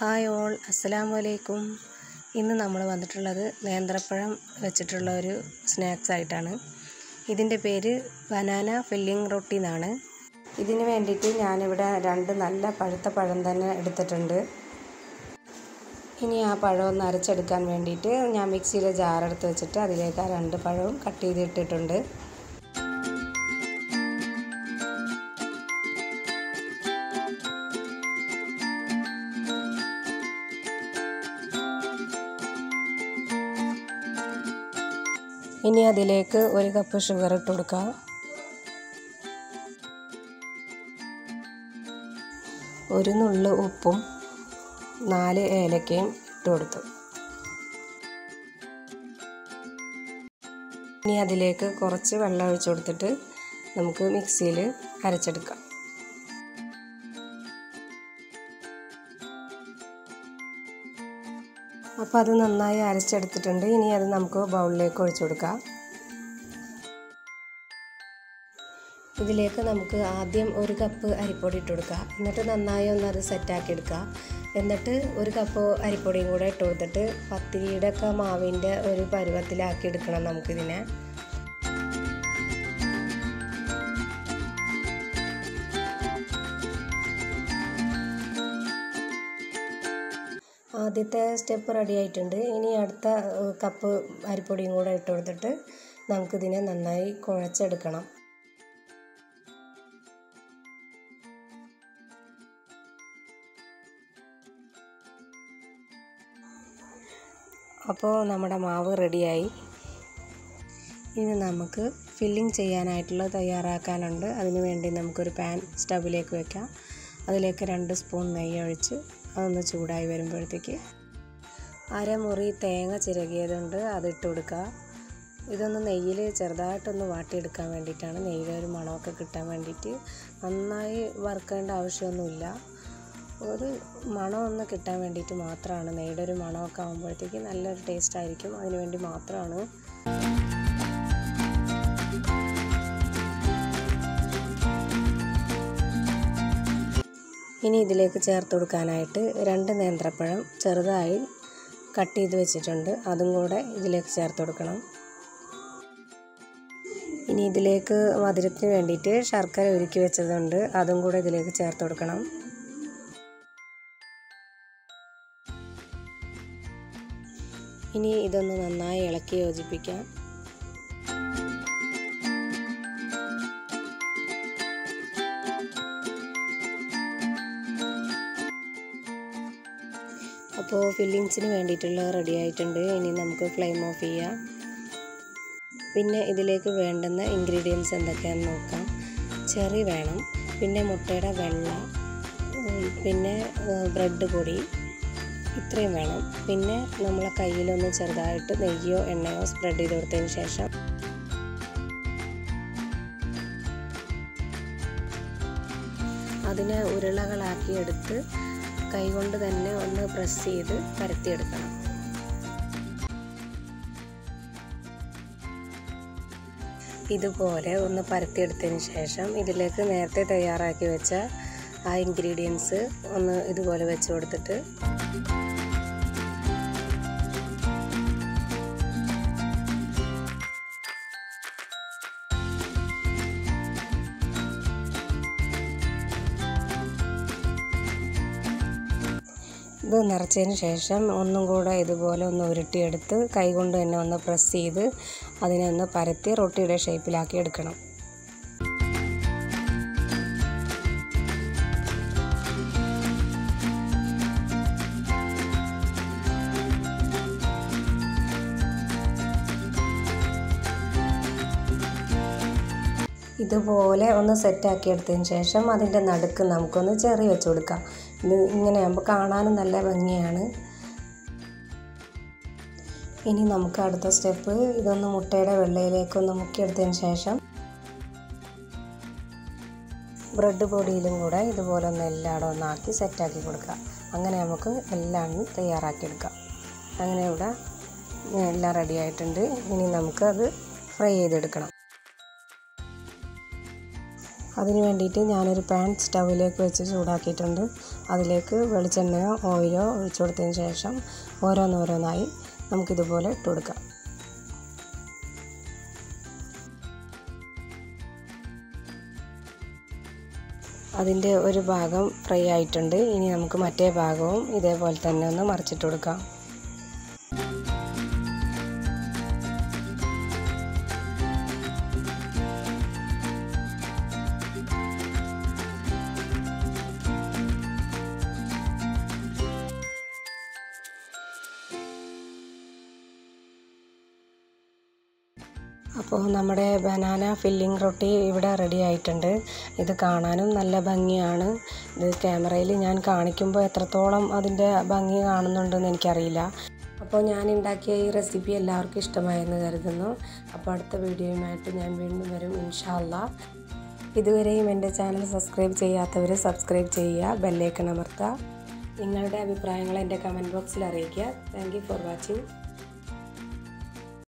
hi all അസ്സലാമു അലൈക്കും ഇന്ന് നമ്മൾ വന്നിട്ടുള്ളത് നേന്ത്രപ്പഴം വെച്ചിട്ടുള്ള ഒരു സ്നാക്സ് ആയിട്ടാണ് ഇതിൻ്റെ പേര് ബനാന ഫില്ലിംഗ് റൊട്ടി എന്നാണ് ഇതിന് വേണ്ടിയിട്ട് ഞാനിവിടെ രണ്ട് നല്ല പഴുത്ത പഴം തന്നെ എടുത്തിട്ടുണ്ട് ഇനി ആ പഴം ഒന്ന് അരച്ചെടുക്കാൻ വേണ്ടിയിട്ട് ഞാൻ മിക്സിയിലെ ജാറെടുത്ത് വെച്ചിട്ട് അതിലേക്ക് ആ രണ്ട് പഴവും കട്ട് ചെയ്തിട്ടിട്ടുണ്ട് ഇനി അതിലേക്ക് ഒരു കപ്പ് ഷുഗർ ഇട്ട് കൊടുക്കാം ഒരു നുള്ളു ഉപ്പും നാല് ഏലക്കയും ഇട്ട് കൊടുത്തു ഇനി അതിലേക്ക് കുറച്ച് വെള്ളം ഒഴിച്ചു കൊടുത്തിട്ട് നമുക്ക് മിക്സിയിൽ അരച്ചെടുക്കാം അപ്പോൾ അത് നന്നായി അരച്ചെടുത്തിട്ടുണ്ട് ഇനി അത് നമുക്ക് ബൗളിലേക്ക് ഒഴിച്ചു കൊടുക്കാം ഇതിലേക്ക് നമുക്ക് ആദ്യം ഒരു കപ്പ് അരിപ്പൊടി ഇട്ട് കൊടുക്കുക എന്നിട്ട് നന്നായി ഒന്ന് അത് സെറ്റാക്കി എടുക്കുക എന്നിട്ട് ഒരു കപ്പ് അരിപ്പൊടിയും കൂടെ ഇട്ട് കൊടുത്തിട്ട് പത്തിരിയുടെ ഒക്കെ മാവിൻ്റെ ഒരു പരുവത്തിലാക്കി എടുക്കണം നമുക്കിതിനെ ആദ്യത്തെ സ്റ്റെപ്പ് റെഡി ആയിട്ടുണ്ട് ഇനി അടുത്ത കപ്പ് അരിപ്പൊടിയും കൂടെ ഇട്ട് കൊടുത്തിട്ട് നമുക്കിതിനെ നന്നായി കുഴച്ചെടുക്കണം അപ്പോൾ നമ്മുടെ മാവ് റെഡിയായി ഇനി നമുക്ക് ഫില്ലിംഗ് ചെയ്യാനായിട്ടുള്ള തയ്യാറാക്കാനുണ്ട് അതിന് വേണ്ടി നമുക്കൊരു പാൻ സ്റ്റവിലേക്ക് വെക്കാം അതിലേക്ക് രണ്ട് സ്പൂൺ നെയ്യ് ഒഴിച്ച് അതൊന്ന് ചൂടായി വരുമ്പോഴത്തേക്ക് അരമുറി തേങ്ങ ചിരകിയതുണ്ട് അതിട്ട് കൊടുക്കുക ഇതൊന്ന് നെയ്യിൽ ചെറുതായിട്ടൊന്ന് വാട്ടിയെടുക്കാൻ വേണ്ടിയിട്ടാണ് നെയ്യിലെ ഒരു മണമൊക്കെ കിട്ടാൻ വേണ്ടിയിട്ട് നന്നായി വറുക്കേണ്ട ആവശ്യമൊന്നുമില്ല ഒരു മണം ഒന്ന് കിട്ടാൻ വേണ്ടിയിട്ട് മാത്രമാണ് നെയ്യുടെ ഒരു മണമൊക്കെ ആകുമ്പോഴത്തേക്ക് നല്ലൊരു ടേസ്റ്റ് ആയിരിക്കും അതിന് വേണ്ടി മാത്രമാണ് ഇനി ഇതിലേക്ക് ചേർത്ത് കൊടുക്കാനായിട്ട് രണ്ട് നേന്ത്രപ്പഴം ചെറുതായി കട്ട് ചെയ്ത് വെച്ചിട്ടുണ്ട് അതും കൂടെ ഇതിലേക്ക് ചേർത്ത് കൊടുക്കണം ഇനി ഇതിലേക്ക് മധുരത്തിന് വേണ്ടിയിട്ട് ശർക്കര ഉരുക്കി വെച്ചതുണ്ട് അതും കൂടെ ഇതിലേക്ക് ചേർത്ത് കൊടുക്കണം ഇനി ഇതൊന്ന് നന്നായി ഇളക്കി യോജിപ്പിക്കാം അപ്പോൾ ഫില്ലിങ്സിന് വേണ്ടിയിട്ടുള്ള റെഡി ആയിട്ടുണ്ട് ഇനി നമുക്ക് ഫ്ലെയിം ഓഫ് ചെയ്യാം പിന്നെ ഇതിലേക്ക് വേണ്ടുന്ന ഇൻഗ്രീഡിയൻസ് എന്തൊക്കെയാണെന്ന് നോക്കാം ചെറി വേണം പിന്നെ മുട്ടയുടെ വെള്ള പിന്നെ ബ്രെഡ് പൊടി ഇത്രയും വേണം പിന്നെ നമ്മളെ കയ്യിലൊന്ന് ചെറുതായിട്ട് നെയ്യോ എണ്ണയോ സ്പ്രെഡ് ചെയ്ത് കൊടുത്തതിന് ശേഷം അതിനെ ഉരുളകളാക്കി എടുത്ത് കൈകൊണ്ട് തന്നെ ഒന്ന് പ്രസ് ചെയ്ത് പരത്തിയെടുക്കണം ഇതുപോലെ ഒന്ന് പരത്തിയെടുത്തതിന് ശേഷം ഇതിലേക്ക് നേരത്തെ തയ്യാറാക്കി വെച്ച ആ ഇൻഗ്രീഡിയൻസ് ഒന്ന് ഇതുപോലെ വെച്ച് കൊടുത്തിട്ട് ഇത് നിറച്ചതിന് ശേഷം ഒന്നും കൂടെ ഇതുപോലെ ഒന്ന് ഉരുട്ടിയെടുത്ത് കൈകൊണ്ട് തന്നെ ഒന്ന് പ്രസ് ചെയ്ത് അതിനെ ഒന്ന് പരത്തി റൊട്ടിയുടെ ഷേപ്പിലാക്കി എടുക്കണം ഇതുപോലെ ഒന്ന് സെറ്റാക്കി എടുത്തതിന് ശേഷം അതിൻ്റെ നടുക്ക് നമുക്കൊന്ന് ചെറി വെച്ച് കൊടുക്കാം ഇത് ഇങ്ങനെ ആകുമ്പോൾ കാണാനും നല്ല ഭംഗിയാണ് ഇനി നമുക്ക് അടുത്ത സ്റ്റെപ്പ് ഇതൊന്ന് മുട്ടയുടെ വെള്ളയിലേക്കൊന്ന് മുക്കിയെടുത്തതിന് ശേഷം ബ്രെഡ് പൊടിയിലും കൂടെ ഇതുപോലെ ഒന്ന് എല്ലായിടും ഒന്നാക്കി സെറ്റാക്കി കൊടുക്കുക അങ്ങനെ നമുക്ക് എല്ലാം തയ്യാറാക്കിയെടുക്കാം അങ്ങനെ ഇവിടെ എല്ലാം റെഡി ആയിട്ടുണ്ട് ഇനി നമുക്കത് ഫ്രൈ ചെയ്തെടുക്കണം അതിന് വേണ്ടിയിട്ട് ഞാനൊരു പാൻ സ്റ്റൗവിലേക്ക് വെച്ച് ചൂടാക്കിയിട്ടുണ്ട് അതിലേക്ക് വെളിച്ചെണ്ണയോ ഓയിലോ ഒഴിച്ചു കൊടുത്തതിന് ശേഷം ഓരോന്നോരോന്നായി നമുക്കിതുപോലെ ഇട്ട് കൊടുക്കാം അതിൻ്റെ ഒരു ഭാഗം ഫ്രൈ ആയിട്ടുണ്ട് ഇനി നമുക്ക് മറ്റേ ഭാഗവും ഇതേപോലെ തന്നെ ഒന്ന് മറിച്ചിട്ട് കൊടുക്കാം അപ്പോൾ നമ്മുടെ ബനാന ഫില്ലിംഗ് റൊട്ടി ഇവിടെ റെഡി ആയിട്ടുണ്ട് ഇത് കാണാനും നല്ല ഭംഗിയാണ് ഇത് ക്യാമറയിൽ ഞാൻ കാണിക്കുമ്പോൾ എത്രത്തോളം അതിൻ്റെ ഭംഗി കാണുന്നുണ്ടെന്ന് എനിക്കറിയില്ല അപ്പോൾ ഞാൻ ഉണ്ടാക്കിയ ഈ റെസിപ്പി എല്ലാവർക്കും ഇഷ്ടമായെന്ന് കരുതുന്നു അപ്പോൾ അടുത്ത വീഡിയോയുമായിട്ട് ഞാൻ വീണ്ടും വരും ഇൻഷാല്ല ഇതുവരെയും എൻ്റെ ചാനൽ സബ്സ്ക്രൈബ് ചെയ്യാത്തവർ സബ്സ്ക്രൈബ് ചെയ്യുക ബെല്ലേക്കൺ അമർത്തുക നിങ്ങളുടെ അഭിപ്രായങ്ങൾ എൻ്റെ കമൻറ്റ് ബോക്സിൽ അറിയിക്കുക താങ്ക് യു ഫോർ വാച്ചിങ്